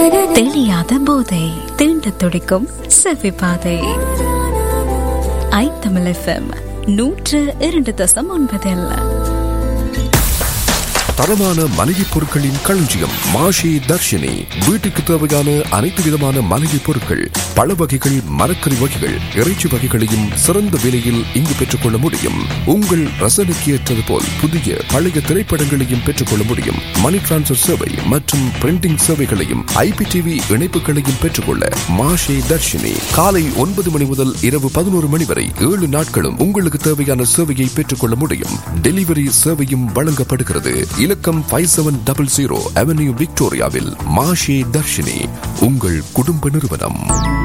தெளியாத போதை தீண்ட துடிக்கும் செவி பாதை ஐத்தமிழ் எஃப்எம் நூற்று இரண்டு தசம் ஒன்பதில் தரமான மளிகை பொருட்களின் களஞ்சியம் மாஷி தர்ஷினி வீட்டுக்கு தேவையான அனைத்து விதமான மளிகை பொருட்கள் பழ வகைகள் மரக்கறி வகைகள் இறைச்சி வகைகளையும் சிறந்த விலையில் இங்கு பெற்றுக்கொள்ள முடியும் உங்கள் ரசனைக்கு ஏற்றது போல் புதிய பழைய திரைப்படங்களையும் பெற்றுக்கொள்ள முடியும் மணி டிரான்ஸ்பர் சேவை மற்றும் பிரிண்டிங் சேவைகளையும் ஐபிடிவி இணைப்புகளையும் பெற்றுக்கொள்ள மாஷே தர்ஷினி காலை ஒன்பது மணி முதல் இரவு பதினோரு மணி வரை ஏழு நாட்களும் உங்களுக்கு தேவையான சேவையை பெற்றுக்கொள்ள முடியும் டெலிவரி சேவையும் வழங்கப்படுகிறது இலக்கம் five seven double zero avenue விக்டோரியாவில் மாஷே தர்ஷினி உங்கள் குடும்ப நிறுவனம்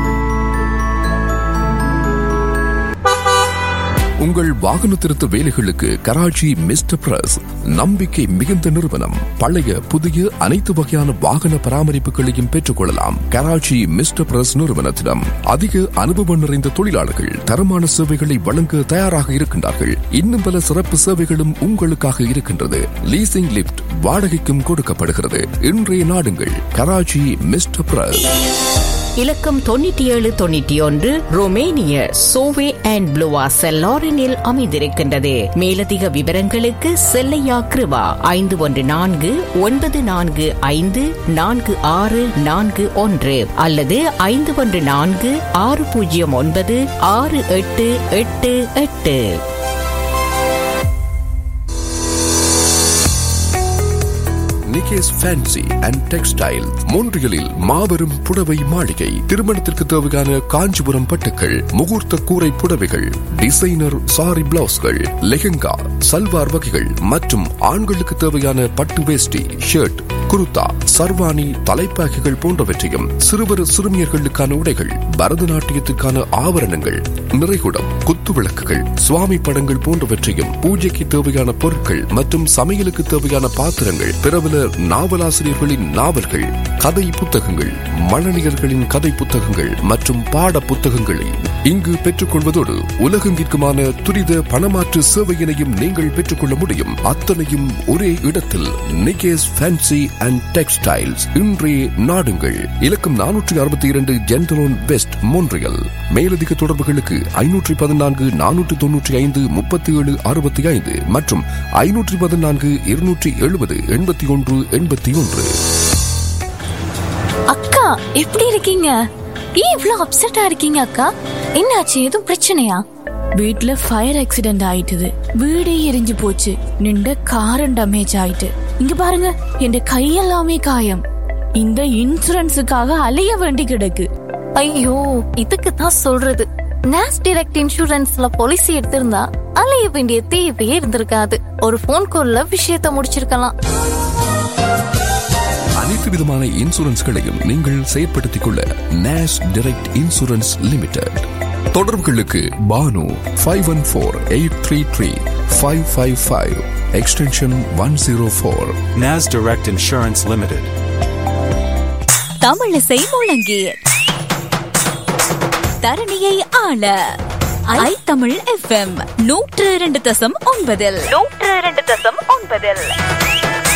உங்கள் வாகன திருத்த வேலைகளுக்கு கராச்சி மிஸ்டர் பிரஸ் நம்பிக்கை மிகுந்த நிறுவனம் பழைய புதிய அனைத்து வகையான வாகன பராமரிப்புகளையும் பெற்றுக் கொள்ளலாம் கராச்சி மிஸ்டர் பிரஸ் நிறுவனத்திடம் அதிக அனுபவம் நிறைந்த தொழிலாளர்கள் தரமான சேவைகளை வழங்க தயாராக இருக்கின்றார்கள் இன்னும் பல சிறப்பு சேவைகளும் உங்களுக்காக இருக்கின்றது லீசிங் லிப்ட் வாடகைக்கும் கொடுக்கப்படுகிறது இன்றைய நாடுங்கள் கராச்சி மிஸ்டர் பிரஸ் இலக்கம் தொண்ணூற்றி ஏழு தொண்ணூற்றி ஒன்று ரோமேனிய சோவே அண்ட் ப்ளூவா செல்லாரினில் அமைந்திருக்கின்றது மேலதிக விவரங்களுக்கு செல்லையா கிருவா ஐந்து ஒன்று நான்கு ஒன்பது நான்கு ஐந்து நான்கு ஆறு நான்கு ஒன்று அல்லது ஐந்து ஒன்று நான்கு ஆறு பூஜ்ஜியம் ஒன்பது ஆறு எட்டு எட்டு எட்டு நிகேஸ் ஃபேன்சி அண்ட் டெக்ஸ்டைல் மோன்றியலில் மாபெரும் புடவை மாளிகை திருமணத்திற்கு தேவையான காஞ்சிபுரம் பட்டுக்கள் முகூர்த்த கூரை புடவைகள் டிசைனர் சாரி பிளவுஸ்கள் லெஹெங்கா சல்வார் வகைகள் மற்றும் ஆண்களுக்கு தேவையான பட்டு வேஷ்டி ஷர்ட் குருத்தா சர்வாணி தலைப்பாகைகள் போன்றவற்றையும் சிறுவர் சிறுமியர்களுக்கான உடைகள் பரதநாட்டியத்துக்கான ஆபரணங்கள் நிறைகுடம் குத்து விளக்குகள் சுவாமி படங்கள் போன்றவற்றையும் பூஜைக்கு தேவையான பொருட்கள் மற்றும் சமையலுக்கு தேவையான பாத்திரங்கள் பிரபல நாவலாசிரியர்களின் நாவல்கள் கதை புத்தகங்கள் மழனியர்களின் கதை புத்தகங்கள் மற்றும் பாட புத்தகங்களை இங்கு பெற்றுக்கொள்வதோடு உலகெங்கிற்குமான துரித பணமாற்று சேவையினையும் நீங்கள் பெற்றுக்கொள்ள முடியும் அத்தனையும் ஒரே இடத்தில் நிகேஸ் ஃபேன்சி அண்ட் டெக்ஸ்டைல்ஸ் இன்றே நாடுங்கள் இலக்கம் நானூற்றி அறுபத்தி இரண்டு ஜென்டலோன் வெஸ்ட் மோன்றியல் மேலதிக தொடர்புகளுக்கு ஐநூற்றி பதினான்கு நானூற்றி தொன்னூற்றி ஐந்து முப்பத்தி ஏழு அறுபத்தி ஐந்து மற்றும் ஐநூற்றி பதினான்கு இருநூற்றி எழுபது எண்பத்தி ஒன்று எண்பத்தி ஒன்று அக்கா எப்படி இருக்கீங்க ஏன் இவ்ளோ அப்செட்டா இருக்கீங்க அக்கா என்னாச்சு எதுவும் பிரச்சனையா வீட்ல ஃபயர் ஆக்சிடென்ட் ஆயிட்டுது வீடே எரிஞ்சு போச்சு நின்ற காரம் டேமேஜ் ஆயிட்டு இங்க பாருங்க என் கையெல்லாமே காயம் இந்த இன்சூரன்ஸுக்காக அலைய வேண்டி கிடக்கு ஐயோ இதுக்கு தான் சொல்றது நேஸ் டைரக்ட் இன்சூரன்ஸ்ல பாலிசி எடுத்திருந்தா அலைய வேண்டிய தேவையே இருந்திருக்காது ஒரு ஃபோன் கால்ல விஷயத்த முடிச்சிருக்கலாம் அனைத்து விதமான இன்சூரன்ஸ்களையும் நீங்கள் செயற்படுத்திக் கொள்ள நேஷ் டைரக்ட் இன்சூரன்ஸ் லிமிடெட் தொடர்புகளுக்கு பானு five one four eight three three five five five extension one zero four NAS Direct Insurance Limited. தமிழிசை முழங்கி தரணியை ஆள ஐ தமிழ் எஃப்எம் நூற்று இரண்டு தசம் ஒன்பதில் நூற்று இரண்டு தசம் ஒன்பதில்